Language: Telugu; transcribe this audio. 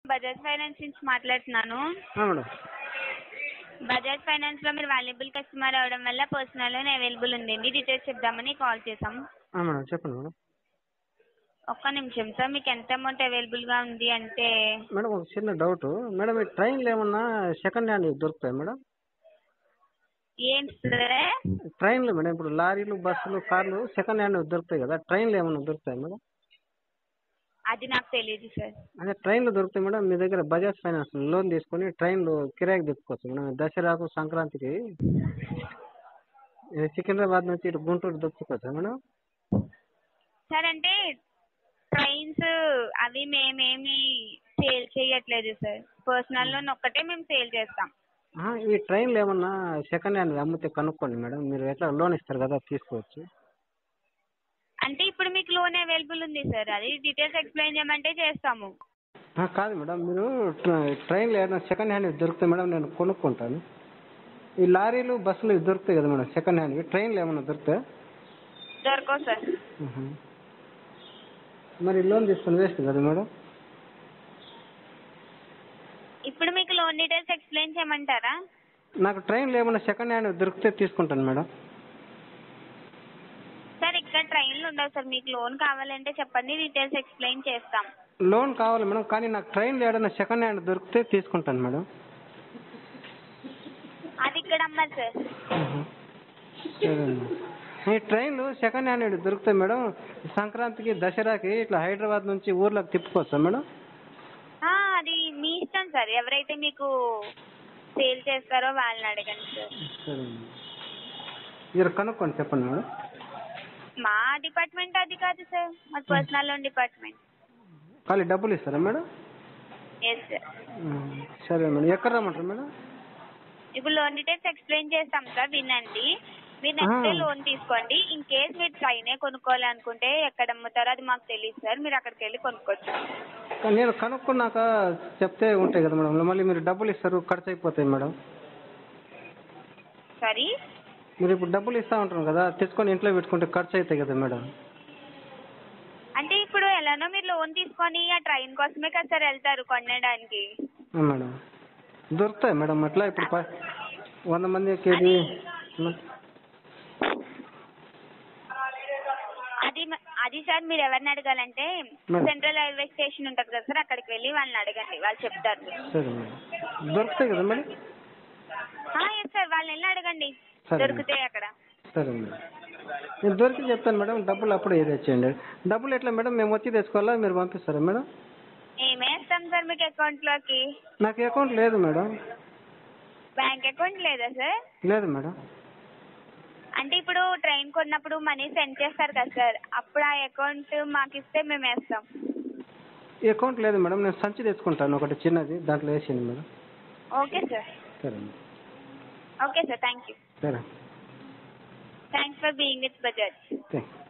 బజాజ్ ఫైనాన్స్ నుంచి మాట్లాడుతున్నాను మేడం బజాజ్ ఫైనాన్స్లో మీరు వాల్యుబుల్ కస్టమర్ అవడం వల్ల పర్సనల్ లోన్ అవైలబుల్ ఉందండి డీటెయిల్స్ చెప్దామని కాల్ చేసాం మేడం చెప్పండి మేడం ఒక్క నిమిషం సార్ మీకు ఎంత అమౌంట్ అవైలబుల్గా ఉంది అంటే మేడం ఒక చిన్న డౌట్ మేడం ఈ ట్రైన్లు ఏమన్నా సెకండ్ హ్యాండ్ దొరుకుతాయి మేడం ఏం సార్ ట్రైన్లు మేడం ఇప్పుడు లారీలు బస్సులు కార్లు సెకండ్ హ్యాండ్ దొరుకుతాయి కదా ట్రైన్లు ఏమన్నా దొరుకుతాయి మేడం అది నాకు తెలియదు సార్ అదే ట్రైన్లు దొరుకుతాయి మేడం మీ దగ్గర బజాజ్ ఫైనాన్స్ లోన్ తీసుకొని ట్రైన్లు కిరాయికి తెచ్చుకోవచ్చు మేడం దసరాకు సంక్రాంతికి ఏ సికింద్రాబాద్ నుంచి ఇటు గుంటూరు దొరుకుతుంది మేడం సార్ అంటే ట్రైన్స్ అవి మేమేమి సేల్ చేయట్లేదు సార్ పర్సనల్ లోన్ ఒక్కటే మేము సేల్ చేస్తాం ఆహా, ఈ ట్రైన్లు ఏమన్నా సెకండ్ హ్యాండ్ అమ్మితే కనుక్కోండి మేడం మీరు ఎట్లా లోన్ ఇస్తారు కదా తీసుకోవచ్చు అంటే ఇప్పుడు మీకు లోన్ అవైలబుల్ ఉంది సార్ అది డీటెయిల్స్ ఎక్స్ప్లెయిన్ చేయమంటే చేస్తాము ఆ, కాదు మేడం మీరు ట్ర- ట్రైన్లు ఏమైనా సెకండ్ హ్యాండ్ దొరుకుతాయి మేడం నేను కొనుక్కుంటాను ఈ లారీలు బస్సులు ఇవి దొరుకుతాయి కదా మేడం సెకండ్ హ్యాండ్ ట్రైన్లు ఏమైనా దొరుకుతాయి దొరకవు సార్ మరి లోన్ తీసుకొని వేస్ట్ కదా మేడం ఇప్పుడు మీకు లోన్ డీటెయిల్స్ ఎక్స్ప్లెయిన్ చేయమంటారా నాకు ట్రైన్లు ఏమైనా సెకండ్ హ్యాండ్ దొరికితే తీసుకుంటాను మేడం సార్ ఇక్కడ ట్రైన్లు ఉండవు సార్ మీకు లోన్ కావాలంటే చెప్పండి డీటెయిల్స్ ఎక్స్ప్లెయిన్ చేస్తాం లోన్ కావాలి మేడం కానీ నాకు ట్రైన్లు ఏదైనా సెకండ్ హ్యాండ్ దొరికితే తీసుకుంటాను మేడం అది ఇక్కడ అమ్మారు సార్ సరే మేడం. ఈ ట్రైన్లు సెకండ్ హ్యాండ్ దొరుకుతాయి మేడం సంక్రాంతికి దసరాకి ఇట్లా హైదరాబాద్ నుంచి ఊర్లోకి తిప్పుకోవచ్చా మేడం ఆ, అది మీ ఇష్టం సార్ ఎవరైతే మీకు సేల్ చేస్తారో వాళ్ళని అడగండి సార్ సరే మేడం మీరు కనుక్కోండి చెప్పండి మేడం మా డిపార్ట్మెంట్ అది కాదు సార్ మా పర్సనల్ లోన్ డిపార్ట్మెంట్ ఖాళీ డబ్బులు ఇస్తారా మేడం ఎస్ సార్ ఉమ్, సరే మేడం ఎక్కడ రమ్మంటారు మేడం ఇప్పుడు లోన్ డీటెయిల్స్ ఎక్స్ప్లెయిన్ చేస్తాం సార్ వినండి మీరు నెక్స్ట్ ఆ. లోన్ తీసుకోండి ఇన్ కేస్ మీరు ట్రైనే కొనుక్కోవాలనుకుంటే ఎక్కడ అమ్ముతారో అది మాకు తెలియదు సార్ మీరు అక్కడికి వెళ్ళి కొనుక్కోవచ్చు కానీ నేను కనుక్కున్నాక చెప్తే ఉంటాయి కదా మేడం మళ్ళీ మీరు డబ్బులు ఇస్తారు ఖర్చు అయిపోతాయి మేడం సారీ మీరు ఇప్పుడు డబ్బులు ఇస్తా ఉంటారు కదా తెచ్చుకొని ఇంట్లో పెట్టుకుంటే ఖర్చు అవుతాయి కదా మేడం అంటే ఇప్పుడు ఎలానో మీరు లోన్ తీసుకొని ఆ ట్రైన్ కోసమే కదా సార్ వెళ్తారు కొనడానికి ఆ, మేడం దొరుకుతాయి మేడం అట్లా ఇప్పుడు ప- వంద మంది కేజీ అది మ- అది సార్ మీరు ఎవరిని అడగాలంటే మేడం. సెంట్రల్ రైల్వే స్టేషన్ ఉంటుంది కదా సార్ అక్కడికి వెళ్ళి వాళ్ళని అడగండి వాళ్ళు చెప్తారు సరే మేడం దొరుకుతాయి కదా మేడం ఎస్ సార్ వాళ్ళని వెళ్ళి అడగండి సరే. దొరుకుతాయి అక్కడ సరే మేడం నేను దొరికి చెప్తాను మేడం డబ్బులు అప్పుడు ఏది తెచ్చేయండి డబ్బులు ఎట్లా మేడం మేము వచ్చి తెచ్చుకోవాలా మీరు పంపిస్తారా మేడం ఏమేస్తాం సార్ మీకు అకౌంట్లోకి నాకు అకౌంట్ లేదు మేడం బ్యాంక్ అకౌంట్ లేదా సార్ లేదు మేడం అంటే ఇప్పుడు ట్రైన్ కొన్నప్పుడు మనీ సెండ్ చేస్తారు కదా సార్ అప్పుడు ఆ అకౌంట్ మాకు ఇస్తే మేము వేస్తాం అకౌంట్ లేదు మేడం నేను సంచి తెచ్చుకుంటాను ఒకటి చిన్నది దాంట్లో వేసేయండి మేడం ఓకే సార్ సరే madam okay sir thank you సరే thanks for being with Bajaj thank